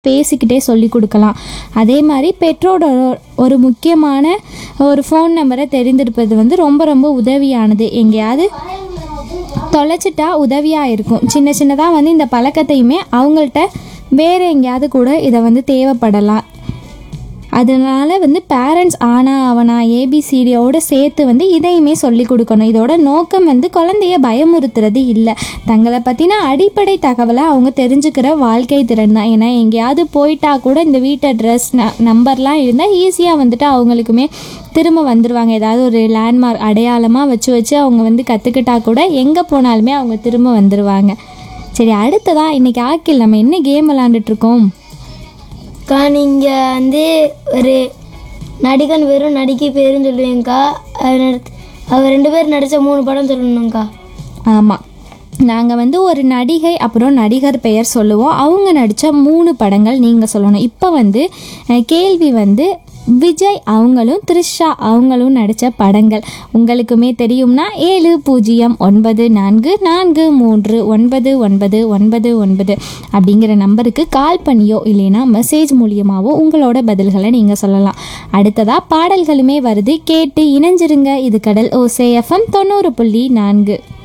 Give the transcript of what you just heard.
பேசிக்கிட்டே சொல்லி கொடுக்கலாம் அதே மாதிரி பெற்றோட ஒரு முக்கியமான ஒரு ஃபோன் நம்பரை தெரிந்திருப்பது வந்து ரொம்ப ரொம்ப உதவியானது எங்கேயாவது தொலைச்சிட்டா உதவியாக இருக்கும் சின்ன சின்னதாக வந்து இந்த பழக்கத்தையுமே அவங்கள்ட்ட வேறு எங்கேயாவது கூட இதை வந்து தேவைப்படலாம் அதனால வந்து பேரண்ட்ஸ் ஆனா அவனா ஏபிசிடியோட சேர்த்து வந்து இதையுமே சொல்லி கொடுக்கணும் இதோட நோக்கம் வந்து குழந்தைய பயமுறுத்துறது இல்லை தங்களை பற்றின அடிப்படை தகவலை அவங்க தெரிஞ்சுக்கிற வாழ்க்கை திறன் தான் ஏன்னா எங்கேயாவது போயிட்டா கூட இந்த வீட்டு அட்ரஸ் நம்பர்லாம் இருந்தால் ஈஸியாக வந்துட்டு அவங்களுக்குமே திரும்ப வந்துடுவாங்க ஏதாவது ஒரு லேண்ட்மார்க் அடையாளமாக வச்சு வச்சு அவங்க வந்து கற்றுக்கிட்டா கூட எங்கே போனாலுமே அவங்க திரும்ப வந்துடுவாங்க சரி அடுத்ததான் இன்னைக்கு ஆக்கில் நம்ம என்ன கேம் விளாண்டுட்டு இருக்கோம் அக்கா நீங்கள் வந்து ஒரு நடிகன் வெறும் நடிகை பேருன்னு சொல்லுவீங்கக்கா அவர் நடித்த அவர் ரெண்டு பேர் நடித்த மூணு படம் சொல்லணும்க்கா ஆமாம் நாங்கள் வந்து ஒரு நடிகை அப்புறம் நடிகர் பெயர் சொல்லுவோம் அவங்க நடித்த மூணு படங்கள் நீங்கள் சொல்லணும் இப்போ வந்து அஹ், கேள்வி வந்து விஜய் அவங்களும் த்ரிஷா அவங்களும் நடித்த படங்கள் உங்களுக்குமே தெரியும்னா ஏழு பூஜ்ஜியம் ஒன்பது நான்கு நான்கு மூன்று ஒன்பது ஒன்பது ஒன்பது ஒன்பது அப்படிங்கிற நம்பருக்கு கால் பண்ணியோ இல்லைன்னா மெசேஜ் மூலியமாவோ உங்களோட பதில்களை நீங்கள் சொல்லலாம் அடுத்ததாக பாடல்களுமே வருது கேட்டு இணைஞ்சிருங்க இது கடல் ஓசே எஃப்எம் தொண்ணூறு புள்ளி நான்கு